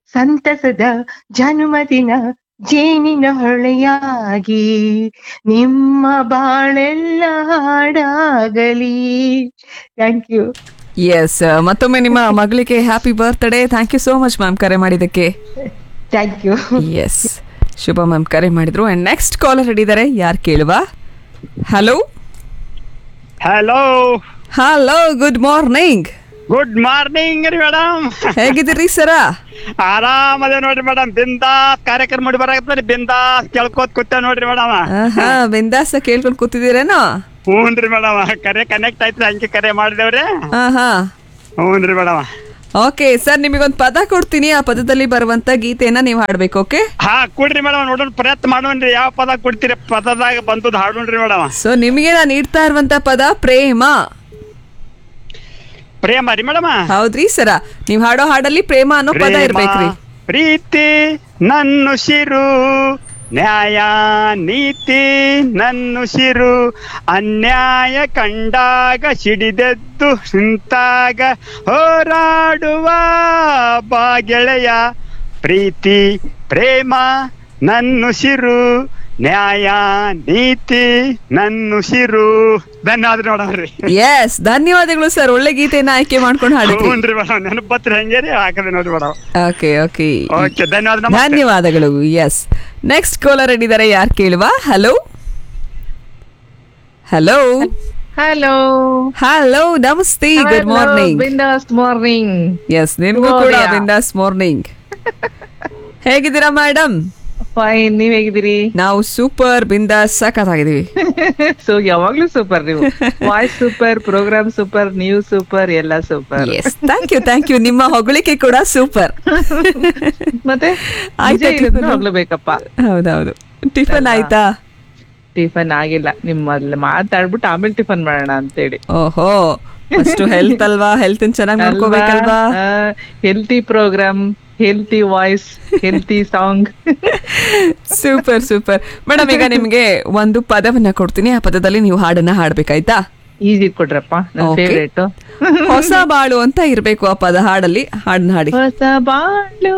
ಸಂತಸದ ಜನ್ಮದಿನ ಜೇನಿನ ಹೊಳೆಯಾಗಿ ನಿಮ್ಮ ಬಾಳೆಲ್ಲ ಹಾಡಾಗಲಿ ಥ್ಯಾಂಕ್ ಯು ಎಸ್ ಮತ್ತೊಮ್ಮೆ ನಿಮ್ಮ ಮಗಳಿಗೆ happy birthday thank you so much ma'am ಕರೆ ಮಾಡಿದ್ದಕ್ಕೆ thank you yes Shubha ma'am ಕರೆ ಮಾಡಿದ್ರು ಅಂಡ್ ನೆಕ್ಸ್ಟ್ ಕಾಲರ್ ಹಿಡಿದಾರೆ ಯಾರು ಕೇಳುವ hello hello hello good morning good morning ರೀ ಮೇಡಮ್ ಹೇಗಿದ್ದೀರಿ ಸರ ಆರಾಮದ ನೋಡ್ರಿ ಮೇಡಮ್ ಬಿಂದಾಸ್ ಕಾರ್ಯಕ್ರಮ ಮಾಡಿ ಬರಾಕತ್ತಾರೆ ಬಿಂದಾಸ್ ಕೇಳ್ಕೋತ್ ಕೂತ ನೋಡ್ರಿ ಮೇಡಮ್ ಹಾ ಬಿಂದಾಸ ಕೇಳ್ಕೊಂಡು ಕೂತಿದ್ದೀರೇನೋ ಹ್ಞೂನ್ರಿ ಮೇಡಮ್ ಕರೆ ಕನೆಕ್ಟ್ ಆಯ್ತು ಹಂಗೆ ಕರೆ ಮಾಡಿದೇವ್ರಿ ಹಾ ಹಾ ಹ್ಞೂನ್ರಿ ಮೇಡಮ್ ಓಕೆ ಸರ್ ನಿಮಗೊಂದು ಪದ ಕೊಡ್ತೀನಿ ಆ ಪದದಲ್ಲಿ ಬರುವಂತ ಗೀತೆಯನ್ನ ನೀವು ಹಾಡ್ಬೇಕು ಓಕೆ ಹಾ ಕೊಡ್ರಿ ಮೇಡಮ್ ನೋಡೋಣ ಪ್ರಯತ್ನ ಮಾಡೋಣ್ರಿ ಯಾವ ಪದ ಕೊಡ್ತೀರಿ ಪದದಾಗ ಬಂದದ್ ಹಾಡೋಣ್ರಿ ಮೇಡಮ್ ಸೊ ನಿಮಗೆ ನಾನು ನೀಡ್ತಾ ಇರುವಂತ ಪದ ಪ್ರೇಮ ಪ್ರೇಮ ರೀ ಮೇಡಮ್ ಹೌದ್ರಿ ಸರ ನೀವ್ ಹಾಡೋ ಹಾಡಲ್ಲಿ ಪ್ರೇಮ ಅನ್ನೋ ಪದ ಇರ್ಬೇಕ್ರಿ ಪ್ರೀತಿ ನನ್ನುಸಿರು ನ್ಯಾಯ ನೀತಿ ನನ್ನುಸಿರು ಅನ್ಯಾಯ ಕಂಡಾಗ ಸಿಡಿದೆದ್ದು ನಿಂತಾಗ ಹೋರಾಡುವ ಬಾಗೆಳೆಯ ಪ್ರೀತಿ ಪ್ರೇಮ ನನ್ನುಸಿರು ನ್ಯಾಯ ನೀತಿ ನನ್ನುಸಿರು ಧನ್ಯವಾದ ನೋಡವ್ರಿ ಎಸ್ ಧನ್ಯವಾದಗಳು ಸರ್ ಒಳ್ಳೆ ಗೀತೆಯನ್ನ ಆಯ್ಕೆ ಮಾಡ್ಕೊಂಡು ಹಾಡಿದ್ರಿ ಹ್ಞೂನ್ರಿ ಮೇಡಮ್ ನೆನಪತ್ರಿ ಹಂಗೆ ರೀ ಹಾಕದೆ ನೋಡ್ರಿ ಮೇಡಮ್ ಓಕೆ ಓಕೆ ಓಕೆ ಧನ್ಯವಾದ ನಮಸ್ತೆ. ಧನ್ಯವಾದಗಳು ಎಸ್ ನೆಕ್ಸ್ಟ್ ಕಾಲರ್ ಹಿಡಿದಾರೆ ಯಾರು ಕೇಳುವ ಹಲೋ ಹಲೋ ಹಲೋ ಹಲೋ ನಮಸ್ತೆ ಗುಡ್ ಮಾರ್ನಿಂಗ್ ಬಿಂದಾಸ್ ಮಾರ್ನಿಂಗ್ ಎಸ್ ನಿಮ್ಗೂ ಕೂಡ ಶುಭೋದಯ. ಬಿಂದಾಸ್ ಮಾರ್ನಿಂಗ್ ಹೇಗಿದ್ದೀರಾ ಮೇಡಮ್ ಫೈನ್ ನೀವ್ ಹೇಗಿದ್ದೀರಿ ನಾವು ಸೂಪರ್ ಬಿಂದಾಸ್ ಸಖತ್ತಾಗಿದ್ದೀವಿ ಸೊ ಯಾವಾಗ್ಲೂ ಸೂಪರ್ ನೀವು ವಾಯ್ಸ್ ಸೂಪರ್ ಪ್ರೋಗ್ರಾಮ್ ಸೂಪರ್ ನೀವು ಸೂಪರ್ ಎಲ್ಲ super yes thank you thank you ನಿಮ್ಮ ಹೊಗಳಿಕೆ ಕೂಡ ಸೂಪರ್ ಮತ್ತೆ ಆಯ್ತಾ ನಿಜ ಇರೋದ್ನ ಟಿಫನ್? ಹೊಗ್ಲೇಬೇಕಪ್ಪ ಹೌದೌದು ಟಿಫನ್ ಆಯ್ತಾ ಟಿಫನ್ ಆಗಿಲ್ಲ ನಿಮ್ ಮೊದ್ಲು ಮಾತಾಡ್ಬಿಟ್ಟು ಆಮೇಲೆ ಟಿಫನ್ ಮಾಡೋಣ ಅಂತೇಳಿ ಓಹೋ ಅಷ್ಟು ಹೆಲ್ತ್ ಅಲ್ವಾ ಹೆಲ್ತ್ ಚೆನ್ನಾಗಿ ನೋಡ್ಕೋಬೇಕಲ್ವಾ healthy program healthy voice healthy song super super madam ಈಗ ನಿಮ್ಗೆ ಒಂದು ಪದವನ್ನ ಕೊಡ್ತೀನಿ ಆ ಪದದಲ್ಲಿ ನೀವು ಹಾಡನ್ನ ಹಾಡ್ಬೇಕಾಯ್ತಾ ಈಸಿ ಕೊಡ್ರಪ್ಪ ನನ್ನ Okay. ಫೇವ್ರೇಟ್ ಹೊಸ ಬಾಳು ಅಂತ ಇರ್ಬೇಕು ಆ ಪದ ಹಾಡಲ್ಲಿ ಹಾಡನ್ನ ಹಾಡಿ ಹೊಸ ಬಾಳು